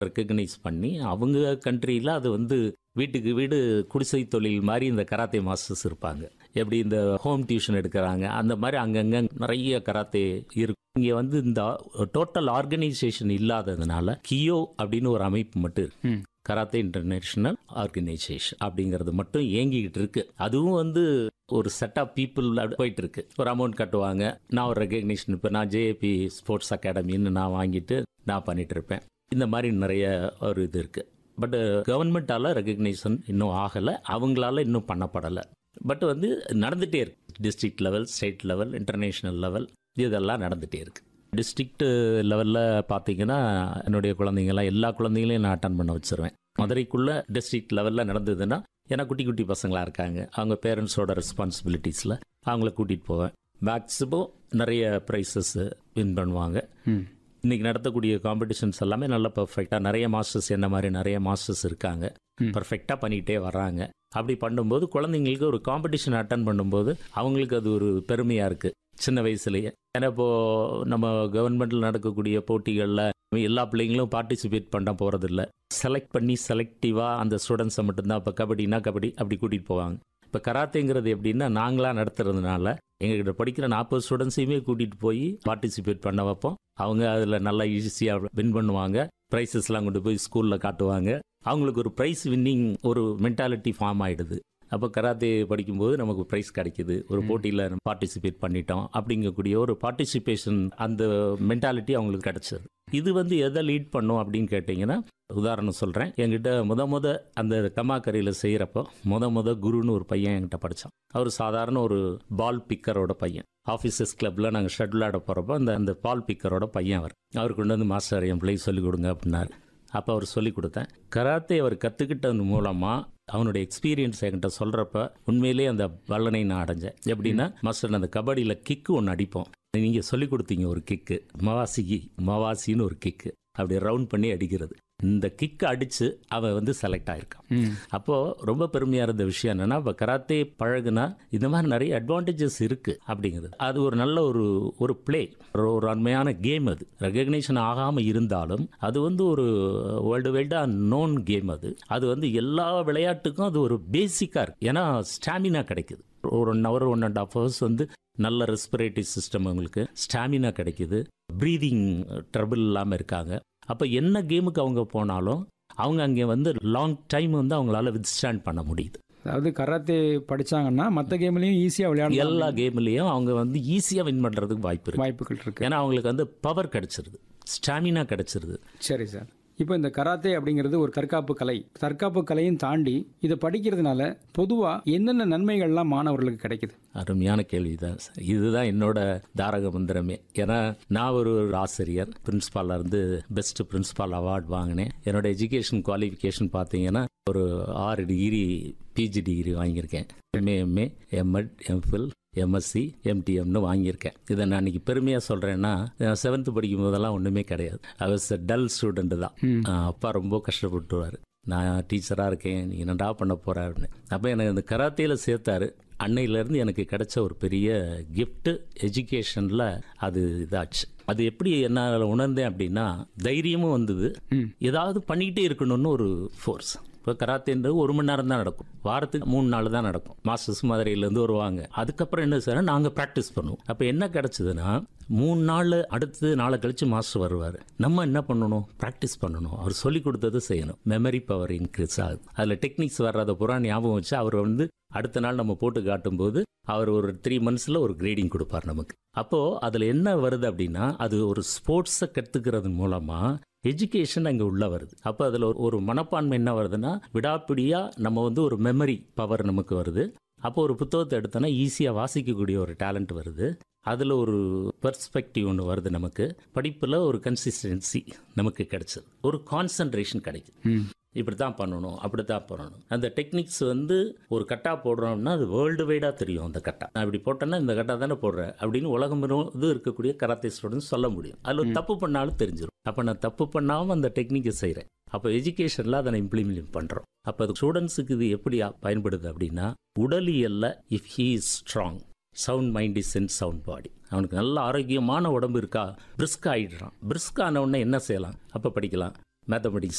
Recognise பண்ணி அவங்க கண்ட்ரியில் அது வந்து வீட்டுக்கு வீடு குடிசை தொழில் மாதிரி இந்த கராத்தே மாஸ்டர்ஸ் இருப்பாங்க எப்படி இந்த ஹோம் டியூஷன் எடுக்கிறாங்க அந்த மாதிரி அங்கங்கே நிறைய கராத்தே இருக்கு இங்கே வந்து இந்த டோட்டல் ஆர்கனைசேஷன் இல்லாததுனால கியோ அப்படின்னு ஒரு அமைப்பு மட்டும் இருக்கு ம். கராத்தே இன்டர்நேஷனல் ஆர்கனைசேஷன் அப்படிங்கிறது மட்டும் இயங்கிக்கிட்டு இருக்கு அதுவும் வந்து ஒரு செட் ஆஃப் பீப்புள் போயிட்டு இருக்கு ஒரு அமௌண்ட் கட்டுவாங்க நான் ஒரு ரெகக்னிஷன் இப்போ நான் ஜேஏபி ஸ்போர்ட்ஸ் அகாடமின்னு நான் வாங்கிட்டு நான் பண்ணிட்டு இருப்பேன் இந்த மாதிரி நிறைய ஒரு இது இருக்கு பட் கவர்மெண்டால ரெகக்னிஷன் இன்னும் ஆகலை அவங்களால இன்னும் பண்ணப்படலை பட் வந்து நடந்துட்டே இருக்கு district level state level international level இதெல்லாம் நடந்துட்டே இருக்கு டிஸ்ட்ரிக்ட் லெவலில் பார்த்தீங்கன்னா என்னுடைய குழந்தைங்களாம் எல்லா குழந்தைங்களையும் நான் அட்டன் பண்ண வச்சிருவேன் மதுரைக்குள்ள டிஸ்ட்ரிக்ட் லெவலில் நடந்ததுன்னா ஏன்னா குட்டி குட்டி பசங்களாக இருக்காங்க அவங்க பேரண்ட்ஸோட ரெஸ்பான்சிபிலிட்டிஸில் அவங்கள கூட்டிகிட்டு போவேன் மேக்ஸிமம் நிறைய ப்ரைஸஸ் வின் பண்ணுவாங்க ம் இன்னைக்கு நடத்தக்கூடிய காம்படிஷன்ஸ் எல்லாமே நல்ல பர்ஃபெக்டாக நிறைய மாஸ்டர்ஸ் என்ன மாதிரி நிறைய மாஸ்டர்ஸ் இருக்காங்க ம். பர்ஃபெக்டாக பண்ணிகிட்டே வராங்க அப்படி பண்ணும்போது குழந்தைங்களுக்கு ஒரு காம்படிஷன் அட்டன் பண்ணும்போது அவங்களுக்கு அது ஒரு பெருமையாக இருக்குது சின்ன வயசுலயே ஏன்னா இப்போ நம்ம கவர்மெண்ட்டில் நடக்கக்கூடிய போட்டிகளில் எல்லா பிள்ளைங்களும் பார்ட்டிசிபேட் பண்ண போகிறதில்ல செலக்ட் பண்ணி செலக்டிவாக அந்த ஸ்டூடெண்ட்ஸை மட்டும்தான் இப்போ கபடினா கபடி அப்படி கூட்டிகிட்டு போவாங்க இப்போ கராத்தேங்கிறது எப்படின்னா நாங்களாக நடத்துறதுனால எங்ககிட்ட படிக்கிற நாற்பது ஸ்டூடெண்ட்ஸையுமே கூட்டிகிட்டு போய் பார்ட்டிசிபேட் பண்ண வைப்போம் அவங்க அதில் நல்லா ஈஸியாக வின் பண்ணுவாங்க ப்ரைஸஸ்லாம் கொண்டு போய் ஸ்கூலில் காட்டுவாங்க அவங்களுக்கு ஒரு ப்ரைஸ் வின்னிங் ஒரு மென்டாலிட்டி ஃபார்ம் ஆகிடுது அப்போ கராத்தே படிக்கும்போது நமக்கு ப்ரைஸ் கிடைக்குது ஒரு போட்டியில் பார்ட்டிசிபேட் பண்ணிட்டோம் அப்படிங்கக்கூடிய ஒரு பார்ட்டிசிபேஷன் அந்த மென்டாலிட்டி அவங்களுக்கு கிடைச்சது இது வந்து எதை லீட் பண்ணும் அப்படின்னு கேட்டிங்கன்னா உதாரணம் சொல்கிறேன் என்கிட்ட முத முத அந்த கம்மாக்கரையில் செய்கிறப்போ முத முத குருன்னு ஒரு பையன் என்கிட்ட படித்தான் அவர் சாதாரண ஒரு பால் பிக்கரோட பையன் ஆஃபீஸர்ஸ் கிளப்பில் நாங்கள் ஷட்டில் ஆட போகிறப்போ அந்த அந்த பால் பிக்கரோட பையன் அவர் அவர் கொண்டு வந்து மாஸ்டர் என் பிள்ளை சொல்லிக் கொடுங்க அப்படின்னாரு அப்போ அவர் சொல்லி கொடுத்தேன் கராத்தே அவர் கற்றுக்கிட்டது மூலமாக அவனுடைய எக்ஸ்பீரியன்ஸ் என்கிட்ட சொல்கிறப்ப உண்மையிலேயே அந்த வல்லனை நான் அடைஞ்சேன் எப்படின்னா மாஸ்டர் அந்த கபடியில் கிக்கு ஒன்று அடிப்போம் நீங்கள் சொல்லி கொடுத்தீங்க ஒரு கிக்கு மவாசிக்கு மவாசின்னு ஒரு கிக்கு அப்படி ரவுண்ட் பண்ணி அடிக்கிறது இந்த கிக் அடிச்சு அவன் வந்து செலக்ட் ஆயிருக்கான் ம் அப்போ ரொம்ப பெருமையா இருந்த விஷயம் என்னன்னா இப்போ கராத்தே பழகுனா இந்த மாதிரி நிறைய அட்வான்டேஜஸ் இருக்கு அப்படிங்கிறது அது ஒரு நல்ல ஒரு ஒரு பிளே ஒரு அண்மையான கேம் அது ரெகக்னேஷன் ஆகாம இருந்தாலும் அது வந்து ஒரு வேர்ல்டு வைல்டா நோன் கேம் அது அது வந்து எல்லா விளையாட்டுக்கும் அது ஒரு பேசிக்கா இருக்கு ஏன்னா ஸ்டாமினா கிடைக்குது ஒரு one hour one and half hours வந்து நல்ல ரெஸ்பிரேட்டரி சிஸ்டம் அவங்களுக்கு ஸ்டாமினா கிடைக்குது ப்ரீதிங் ட்ரபிள் இல்லாமல் இருக்காங்க அப்போ என்ன கேமுக்கு அவங்க போனாலும் அவங்க அங்கே வந்து லாங் டைம் வந்து அவங்களால வித்ஸ்டாண்ட் பண்ண முடியுது அதாவது கராத்தே படிச்சாங்கன்னா மற்ற கேம்லயும் ஈஸியா விளையாடலாம் எல்லா கேம்லேயும் அவங்க வந்து ஈஸியாக வின் பண்ணுறதுக்கு வாய்ப்பு இருக்கு வாய்ப்புகள் இருக்கு ஏன்னா அவங்களுக்கு வந்து பவர் கிடைச்சிருது ஸ்டாமினா கிடைச்சிருது சரி சார் இப்போ இந்த கராத்தே அப்படிங்கிறது ஒரு தற்காப்பு கலை தற்காப்பு கலையும் தாண்டி இதை படிக்கிறதுனால பொதுவா என்னென்ன நன்மைகள்லாம் மாணவர்களுக்கு கிடைக்குது அருமையான கேள்வி தான் இதுதான் என்னோட தாரக மந்திரமே ஏன்னா நான் ஒரு ஒரு ஆசிரியர் பிரின்ஸ்பாலில் இருந்து பெஸ்ட் பிரின்ஸ்பால் அவார்ட் வாங்கினேன் என்னோட எஜுகேஷன் குவாலிஃபிகேஷன் பார்த்தீங்கன்னா ஒரு ஆறு டிகிரி பிஜி டிகிரி வாங்கியிருக்கேன் MA MA MEd MPhil MSc எம்டிஎம்னு வாங்கியிருக்கேன் இதை நான் இன்னைக்கு பெருமையாக சொல்கிறேன்னா செவன்த்து படிக்கும் போதெல்லாம் ஒன்றுமே கிடையாது ஐ வாஸ் டல் ஸ்டூடெண்ட் தான் ம். ஆஹ் அப்பா ரொம்ப கஷ்டப்பட்டுருவார் நான் டீச்சராக இருக்கேன் நீ என்னடா பண்ண போற அப்படின்னு அப்போ எனக்கு இந்த கராத்தேயில் சேர்த்தாரு அன்னையிலேருந்து எனக்கு கிடைச்ச ஒரு பெரிய கிஃப்ட்டு எஜுகேஷனில் அது இதாச்சு அது எப்படி என்ன உணர்ந்தேன் அப்படின்னா தைரியமும் வந்தது ம். ஏதாவது பண்ணிக்கிட்டே இருக்கணும்னு ஒரு ஃபோர்ஸ் இப்போ கராத்தேன்றது ஒரு மணி நேரம் தான் நடக்கும் வாரத்துக்கு மூணு நாள் தான் நடக்கும் மாஸ்டர்ஸ் மதுரையிலேருந்து வருவாங்க அதுக்கப்புறம் என்ன சார் நாங்கள் ப்ராக்டிஸ் பண்ணுவோம் அப்போ என்ன கிடைச்சதுன்னா மூணு நாள் அடுத்து நாளை கழிச்சு மாஸ்டர் வருவார் நம்ம என்ன பண்ணணும் ப்ராக்டிஸ் பண்ணணும் அவர் சொல்லி கொடுத்தது செய்யணும் மெமரி பவர் இன்க்ரீஸ் ஆகுது அதில் டெக்னிக்ஸ் வர்றத பூரா ஞாபகம் வச்சு அவர் வந்து அடுத்த நாள் நம்ம போட்டு காட்டும்போது அவர் ஒரு த்ரீ மந்த்ஸில் ஒரு கிரேடிங் கொடுப்பார் நமக்கு அப்போது அதில் என்ன வருது அப்படின்னா அது ஒரு ஸ்போர்ட்ஸை கற்றுக்கிறது மூலமாக எஜுகேஷன் அங்கே உள்ள வருது அப்போ அதில் ஒரு மனப்பான்மை என்ன வருதுன்னா விடாப்பிடியாக நம்ம வந்து ஒரு மெமரி பவர் நமக்கு வருது அப்போ ஒரு புத்தகத்தை எடுத்தோன்னா ஈஸியாக வாசிக்கக்கூடிய ஒரு டேலண்ட் வருது அதில் ஒரு பெர்ஸ்பெக்டிவ் ஒன்று வருது நமக்கு படிப்பில் ஒரு கன்சிஸ்டன்சி நமக்கு கிடைச்சது ஒரு கான்சன்ட்ரேஷன் கிடைக்குது ம் இப்படி தான் பண்ணணும் அப்படி தான் பண்ணணும் அந்த டெக்னிக்ஸ் வந்து ஒரு கட்டா போடுறோம்னா அது வேர்ல்டு வைடாக தெரியும் அந்த கட்டா நான் இப்படி போட்டேன்னா இந்த கட்டா தானே போடுறேன் அப்படின்னு உலகம் இது இருக்கக்கூடிய கராத்தே ஸ்டூடெண்ட்ஸ் சொல்ல முடியும் அதில் ஒரு தப்பு பண்ணாலும் தெரிஞ்சிடும் அப்போ நான் தப்பு பண்ணாமல் அந்த டெக்னிக்கை செய்கிறேன் அப்போ எஜுகேஷனில் அதை நான் இம்ப்ளிமெண்ட் பண்ணுறோம் அப்போ அது ஸ்டூடெண்ட்ஸுக்கு இது எப்படி பயன்படுது அப்படின்னா உடலியல்ல if he is strong sound mind is in sound body அவனுக்கு நல்ல ஆரோக்கியமான உடம்பு இருக்கா பிரிஸ்க் ஆயிடுறான் பிரிஸ்க் ஆன உடனே என்ன செய்யலாம் அப்போ படிக்கலாம் மேத்தமெட்டிக்ஸ்